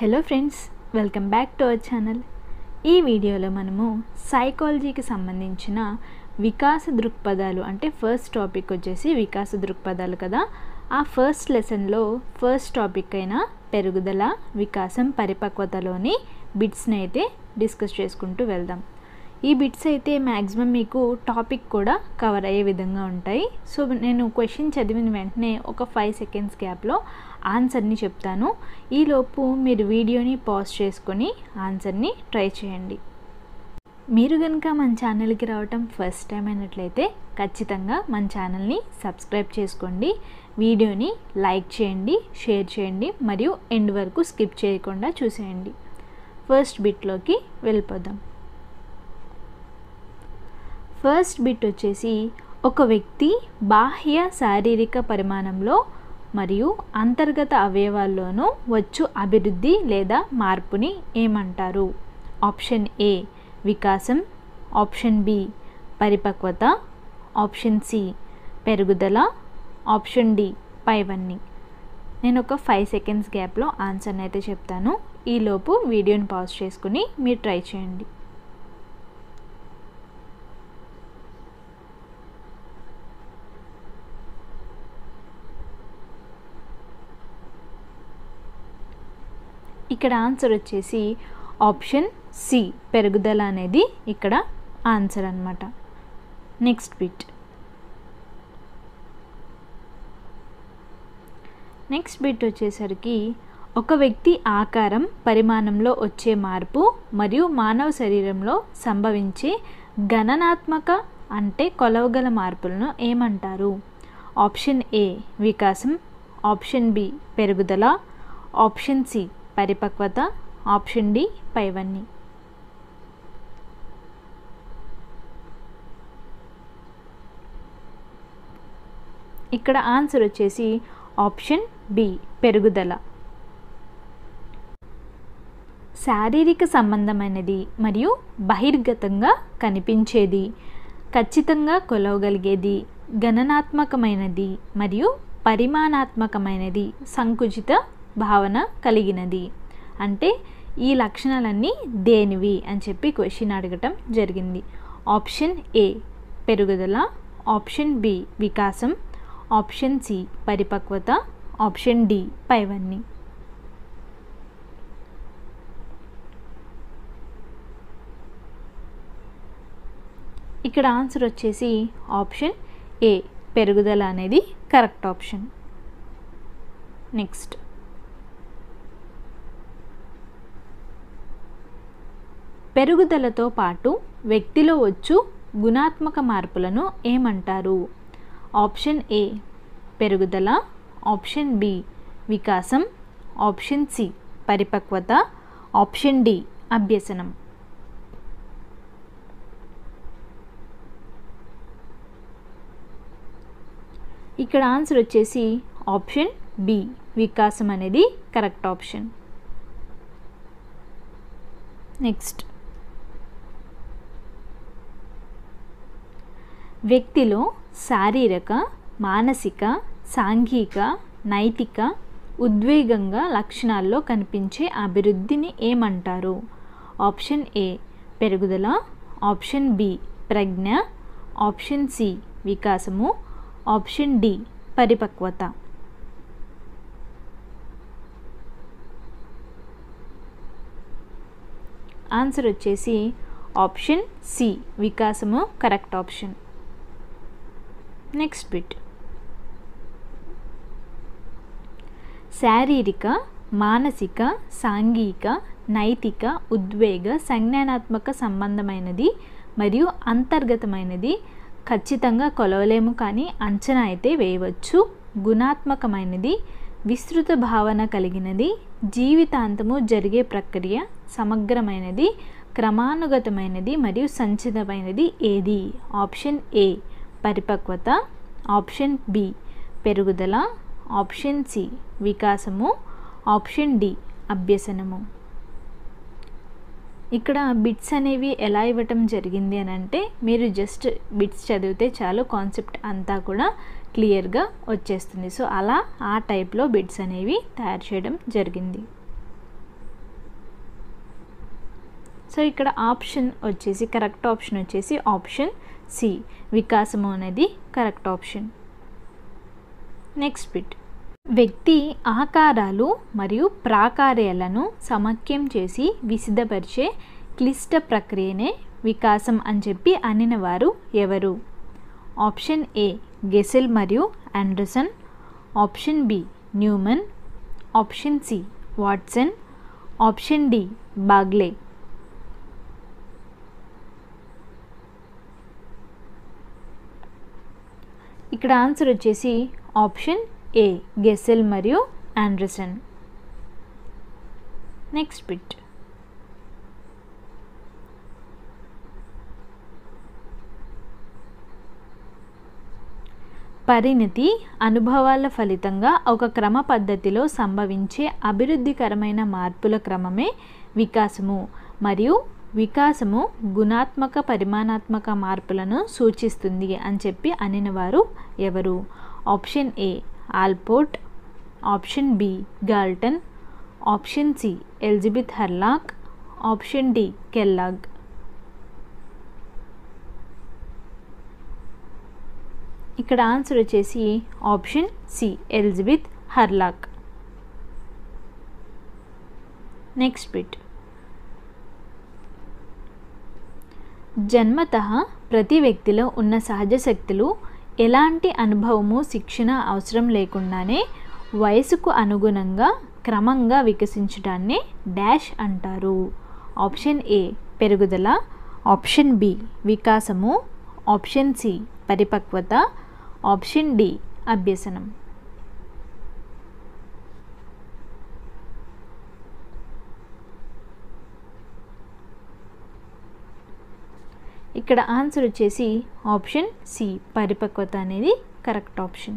hello friends welcome back to our channel ఈ వీడియోలో మనము సైకాలజీకి సంబంధించిన వికాస దృక్పథాలు అంటే ఫస్ట్ టాపిక్ వచ్చేసి వికాస దృక్పథాలు కదా ఆ ఫస్ట్ లెసన్లో ఫస్ట్ టాపిక్ అయిన పెరుగుదల వికాసం పరిపక్వతలోని బిట్స్ని అయితే డిస్కస్ చేసుకుంటూ వెళ్దాం ఈ బిట్స్ అయితే మ్యాక్సిమం మీకు టాపిక్ కూడా కవర్ అయ్యే విధంగా ఉంటాయి సో నేను క్వశ్చన్ చదివిన వెంటనే ఒక ఫైవ్ సెకండ్స్ గ్యాప్లో ఆన్సర్ని చెప్తాను ఈలోపు మీరు వీడియోని పాజ్ చేసుకొని ఆన్సర్ని ట్రై చేయండి మీరు కనుక మన ఛానల్కి రావటం ఫస్ట్ టైం అయినట్లయితే ఖచ్చితంగా మన ఛానల్ని సబ్స్క్రైబ్ చేసుకోండి వీడియోని లైక్ చేయండి షేర్ చేయండి మరియు ఎండ్ వరకు స్కిప్ చేయకుండా చూసేయండి ఫస్ట్ బిట్లోకి వెళ్ళిపోదాం ఫస్ట్ బిట్ వచ్చేసి ఒక వ్యక్తి బాహ్య శారీరక పరిమాణంలో మరియు అంతర్గత అవయవాల్లోనూ వచ్చు అభివృద్ధి లేదా మార్పుని ఏమంటారు ఆప్షన్ ఏ వికాసం ఆప్షన్ బి పరిపక్వత ఆప్షన్ సి పెరుగుదల ఆప్షన్ డి పైవన్నీ నేను ఒక ఫైవ్ సెకండ్స్ గ్యాప్లో ఆన్సర్ని అయితే చెప్తాను ఈలోపు వీడియోని పాజ్ చేసుకుని మీరు ట్రై చేయండి ఇక్కడ ఆన్సర్ వచ్చేసి ఆప్షన్ సి పెరుగుదల అనేది ఇక్కడ ఆన్సర్ అనమాట నెక్స్ట్ బిట్ నెక్స్ట్ బిట్ వచ్చేసరికి ఒక వ్యక్తి ఆకారం పరిమాణంలో వచ్చే మార్పు మరియు మానవ శరీరంలో సంభవించే గణనాత్మక అంటే కొలవగల మార్పులను ఏమంటారు ఆప్షన్ ఏ వికాసం ఆప్షన్ బి పెరుగుదల ఆప్షన్ సి పరిపక్వత ఆప్షన్ డి పైవన్నీ ఇక్కడ ఆన్సర్ వచ్చేసి ఆప్షన్ బి పెరుగుదల శారీరక సంబంధమైనది మరియు బహిర్గతంగా కనిపించేది ఖచ్చితంగా కొలవగలిగేది గణనాత్మకమైనది మరియు పరిమాణాత్మకమైనది సంకుచిత భావన కలిగినది అంటే ఈ లక్షణాలన్నీ దేనివి అని చెప్పి క్వశ్చన్ అడగటం జరిగింది ఆప్షన్ ఏ పెరుగుదల ఆప్షన్ బి వికాసం ఆప్షన్ సి పరిపక్వత ఆప్షన్ డి పైవన్నీ ఇక్కడ ఆన్సర్ వచ్చేసి ఆప్షన్ ఏ పెరుగుదల అనేది కరెక్ట్ ఆప్షన్ నెక్స్ట్ పెరుగుదలతో పాటు వ్యక్తిలో వచ్చు గుణాత్మక మార్పులను ఏమంటారు ఆప్షన్ ఏ పెరుగుదల ఆప్షన్ బి వికాసం ఆప్షన్ సి పరిపక్వత ఆప్షన్ డి అభ్యసనం ఇక్కడ ఆన్సర్ వచ్చేసి ఆప్షన్ బి వికాసం అనేది కరెక్ట్ ఆప్షన్ నెక్స్ట్ వ్యక్తిలో శారీరక మానసిక సాంఘిక నైతిక ఉద్వేగంగా లక్షణాల్లో కనిపించే అభివృద్ధిని ఏమంటారు ఆప్షన్ ఏ పెరుగుదల ఆప్షన్ బి ప్రజ్ఞ ఆప్షన్ సి వికాసము ఆప్షన్ డి పరిపక్వత ఆన్సర్ వచ్చేసి ఆప్షన్ సి వికాసము కరెక్ట్ ఆప్షన్ నెక్స్ట్ బిట్ శారీరక మానసిక సాంఘిక నైతిక ఉద్వేగ సంజ్ఞానాత్మక సంబంధమైనది మరియు అంతర్గతమైనది ఖచ్చితంగా కొలవలేము కానీ అంచనా అయితే వేయవచ్చు గుణాత్మకమైనది విస్తృత భావన కలిగినది జీవితాంతము జరిగే ప్రక్రియ సమగ్రమైనది క్రమానుగతమైనది మరియు సంచితమైనది ఏది ఆప్షన్ ఏ పరిపక్వత ఆప్షన్ బి పెరుగుదల ఆప్షన్ సి వికాసము ఆప్షన్ డి అభ్యసనము ఇక్కడ బిట్స్ అనేవి ఎలా ఇవ్వటం జరిగింది అని అంటే మీరు జస్ట్ బిట్స్ చదివితే చాలు కాన్సెప్ట్ అంతా కూడా క్లియర్గా వచ్చేస్తుంది సో అలా ఆ టైప్లో బిట్స్ అనేవి తయారు చేయడం జరిగింది సో ఇక్కడ ఆప్షన్ వచ్చేసి కరెక్ట్ ఆప్షన్ వచ్చేసి ఆప్షన్ సి వికాసము అనేది కరెక్ట్ ఆప్షన్ నెక్స్ట్ బిట్ వ్యక్తి ఆకారాలు మరియు ప్రాకార్యాలను సమైక్యం చేసి విసిదపరిచే క్లిష్ట ప్రక్రియనే వికాసం అని చెప్పి అనిన వారు ఎవరు ఆప్షన్ ఏ గెసెల్ మరియు Anderson option B Newman option C Watson option D Bagley ఇక్కడ ఆన్సర్ వచ్చేసి ఆప్షన్ ఏ గెసెల్ మరియు ఆండర్సన్ నెక్స్ట్ బిట్ పరిణతి అనుభవాల ఫలితంగా ఒక క్రమ పద్ధతిలో సంభవించే అభివృద్ధికరమైన మార్పుల క్రమమే వికాసము మరియు వికాసము గుణాత్మక పరిమాణాత్మక మార్పులను సూచిస్తుంది అని చెప్పి అనిన వారు ఎవరు option A Allport option B Galton option C Elizabeth Hurlock option D Kellogg ఇక్కడ ఆన్సర్ వచ్చేసి option C Elizabeth Hurlock next bit జన్మత ప్రతి వ్యక్తిలో ఉన్న సహజ శక్తులు ఎలాంటి అనుభవము శిక్షణ అవసరం లేకుండానే వయసుకు అనుగుణంగా క్రమంగా వికసించడాన్ని డాష్ అంటారు ఆప్షన్ ఏ పెరుగుదల ఆప్షన్ బి వికాసము ఆప్షన్ సి పరిపక్వత ఆప్షన్ డి అభ్యసనం ఇక్కడ ఆన్సర్ వచ్చేసి ఆప్షన్ సి పరిపక్వత అనేది కరెక్ట్ ఆప్షన్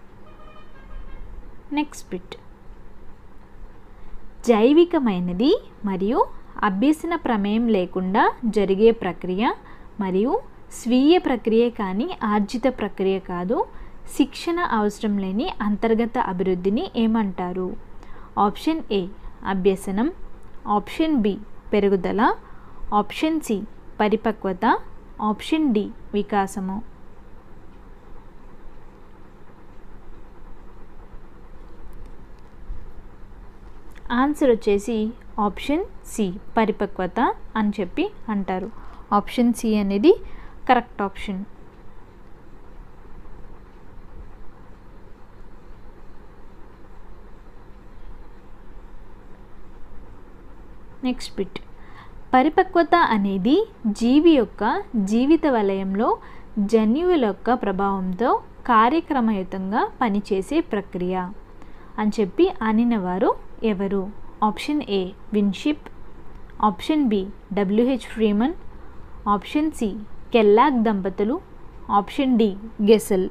నెక్స్ట్ బిట్ జైవికమైనది మరియు అభ్యసన ప్రమేయం లేకుండా జరిగే ప్రక్రియ మరియు స్వీయ ప్రక్రియ కానీ ఆర్జిత ప్రక్రియ కాదు శిక్షణ అవసరం లేని అంతర్గత అభివృద్ధిని ఏమంటారు ఆప్షన్ ఏ అభ్యసనం ఆప్షన్ బి పెరుగుదల ఆప్షన్ సి పరిపక్వత ఆప్షన్ డి వికాసము ఆన్సర్ వచ్చేసి ఆప్షన్ సి పరిపక్వత అని చెప్పి అంటారు ఆప్షన్ సి అనేది కరెక్ట్ ఆప్షన్ నెక్స్ట్ బిట్ పరిపక్వత అనేది జీవి యొక్క జీవిత వలయంలో జన్యువుల యొక్క ప్రభావంతో కార్యక్రమయుతంగా పనిచేసే ప్రక్రియ అని చెప్పి అనిన వారు ఎవరు option A Winship option B WH Freeman option C Kellogg దంపతులు ఆప్షన్ డి గెసెల్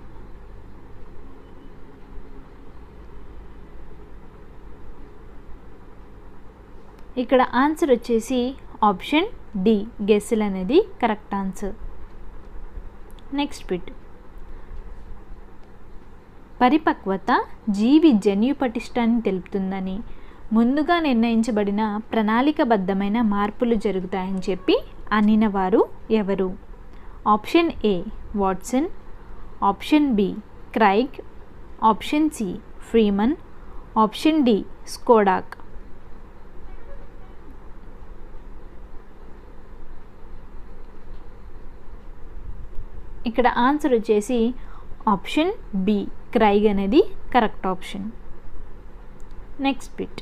ఇక్కడ ఆన్సర్ వచ్చేసి ఆప్షన్ డి గెస్సెల్ అనేది కరెక్ట్ ఆన్సర్ నెక్స్ట్ బిట్ పరిపక్వత జీవి జన్యు పటిష్టాన్ని తెలుపుతుందని ముందుగా నిర్ణయించబడిన ప్రణాళికబద్ధమైన మార్పులు జరుగుతాయని చెప్పి అనిన వారు ఎవరు option A Watson option B Craig option C Freeman option D Skodak ఇక్కడ ఆన్సర్ వచ్చేసి ఆప్షన్ బి క్రైగ్ అనేది కరెక్ట్ ఆప్షన్ నెక్స్ట్ బిట్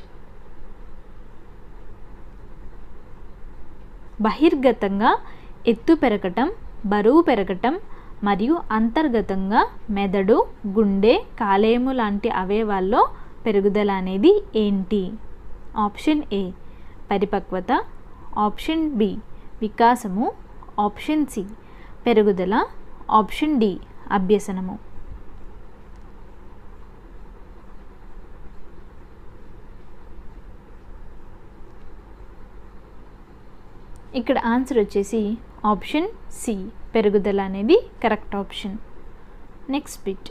బహిర్గతంగా ఎత్తు పెరగటం బరువు పెరగటం మరియు అంతర్గతంగా మెదడు గుండె కాలేయము లాంటి అవయవాల్లో పెరుగుదల అనేది ఏంటి ఆప్షన్ ఏ పరిపక్వత ఆప్షన్ బి వికాసము ఆప్షన్ సి పెరుగుదల ఆప్షన్ డి అభ్యసనము ఇక్కడ ఆన్సర్ వచ్చేసి ఆప్షన్ సి పెరుగుదల అనేది కరెక్ట్ ఆప్షన్ నెక్స్ట్ బిట్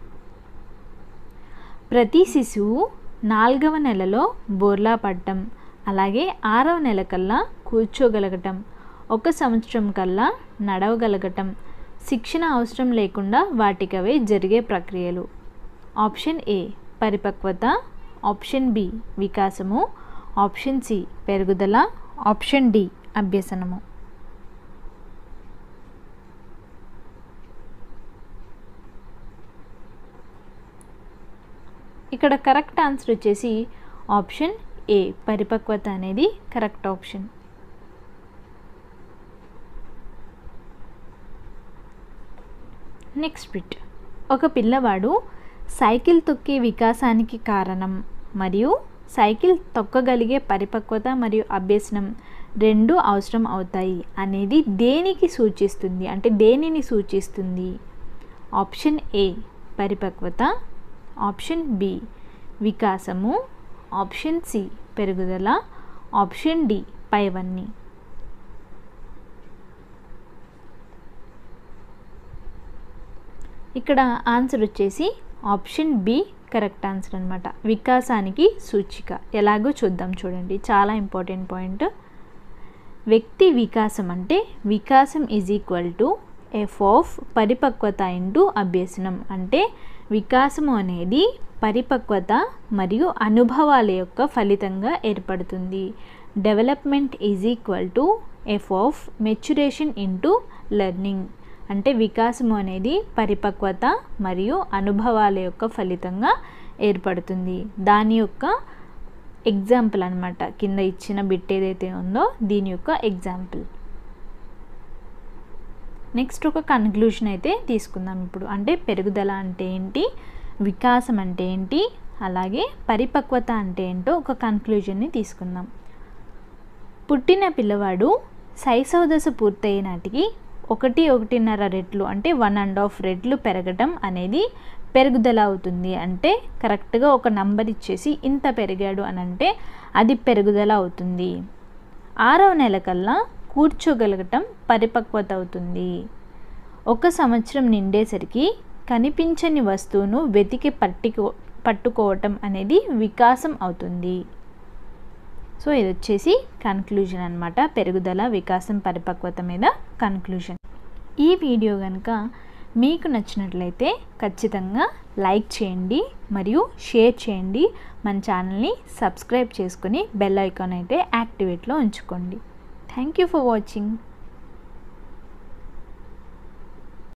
ప్రతి శిశువు నాలుగవ నెలలో బోర్లా పడటం అలాగే ఆరవ నెల కల్లా కూర్చోగలగటం ఒక సంవత్సరం కల్లా నడవగలగటం శిక్షణ అవసరం లేకుండా వాటికవే జరిగే ప్రక్రియలు ఆప్షన్ ఏ పరిపక్వత ఆప్షన్ బి వికాసము ఆప్షన్ సి పెరుగుదల ఆప్షన్ డి అభ్యసనము ఇక్కడ కరెక్ట్ ఆన్సర్ వచ్చేసి ఆప్షన్ ఏ పరిపక్వత అనేది కరెక్ట్ ఆప్షన్ నెక్స్ట్ బిట్ ఒక పిల్లవాడు సైకిల్ తొక్కే వికాసానికి కారణం మరియు సైకిల్ తొక్కగలిగే పరిపక్వత మరియు అభ్యసనం రెండు అవసరం అవుతాయి అనేది దేనికి సూచిస్తుంది అంటే దేనిని సూచిస్తుంది ఆప్షన్ ఏ పరిపక్వత ఆప్షన్ బి వికాసము ఆప్షన్ సి పెరుగుదల ఆప్షన్ డి పైవన్నీ ఇక్కడ ఆన్సర్ వచ్చేసి ఆప్షన్ బి కరెక్ట్ ఆన్సర్ అనమాట వికాసానికి సూచిక ఎలాగో చూద్దాం చూడండి చాలా ఇంపార్టెంట్ పాయింట్ వ్యక్తి వికాసం అంటే వికాసం is equal to F of పరిపక్వత ఇంటూ అభ్యసనం అంటే వికాసము అనేది పరిపక్వత మరియు అనుభవాల యొక్క ఫలితంగా ఏర్పడుతుంది development is equal to F of maturation into learning అంటే వికాసము అనేది పరిపక్వత మరియు అనుభవాల యొక్క ఫలితంగా ఏర్పడుతుంది దాని యొక్క ఎగ్జాంపుల్ అనమాట కింద ఇచ్చిన బిట్ ఏదైతే ఉందో దీని యొక్క ఎగ్జాంపుల్ నెక్స్ట్ ఒక కన్క్లూషన్ అయితే తీసుకుందాం ఇప్పుడు అంటే పెరుగుదల అంటే ఏంటి వికాసం అంటే ఏంటి అలాగే పరిపక్వత అంటే ఏంటో ఒక కన్క్లూజన్ని తీసుకుందాం పుట్టిన పిల్లవాడు శైశవదశ పూర్తయ్యే నాటికి ఒకటి ఒకటిన్నర రెట్లు అంటే వన్ అండ్ హాఫ్ రెట్లు పెరగటం అనేది పెరుగుదల అవుతుంది అంటే కరెక్ట్గా ఒక నంబర్ ఇచ్చేసి ఇంత పెరిగాడు అని అంటే అది పెరుగుదల అవుతుంది ఆరవ నెల కల్లా కూర్చోగలగటం పరిపక్వత అవుతుంది ఒక సంవత్సరం నిండేసరికి కనిపించని వస్తువును వెతికి పట్టుకో పట్టుకోవటం అనేది వికాసం అవుతుంది సో ఇది వచ్చేసి కన్క్లూజన్ అనమాట పెరుగుదల వికాసం పరిపక్వత మీద కన్క్లూజన్ ఈ వీడియో కనుక మీకు నచ్చినట్లయితే ఖచ్చితంగా లైక్ చేయండి మరియు షేర్ చేయండి మన ఛానల్ని సబ్స్క్రైబ్ చేసుకుని బెల్ ఐకాన్ అయితే యాక్టివేట్లో ఉంచుకోండి థ్యాంక్ యూ ఫర్ వాచింగ్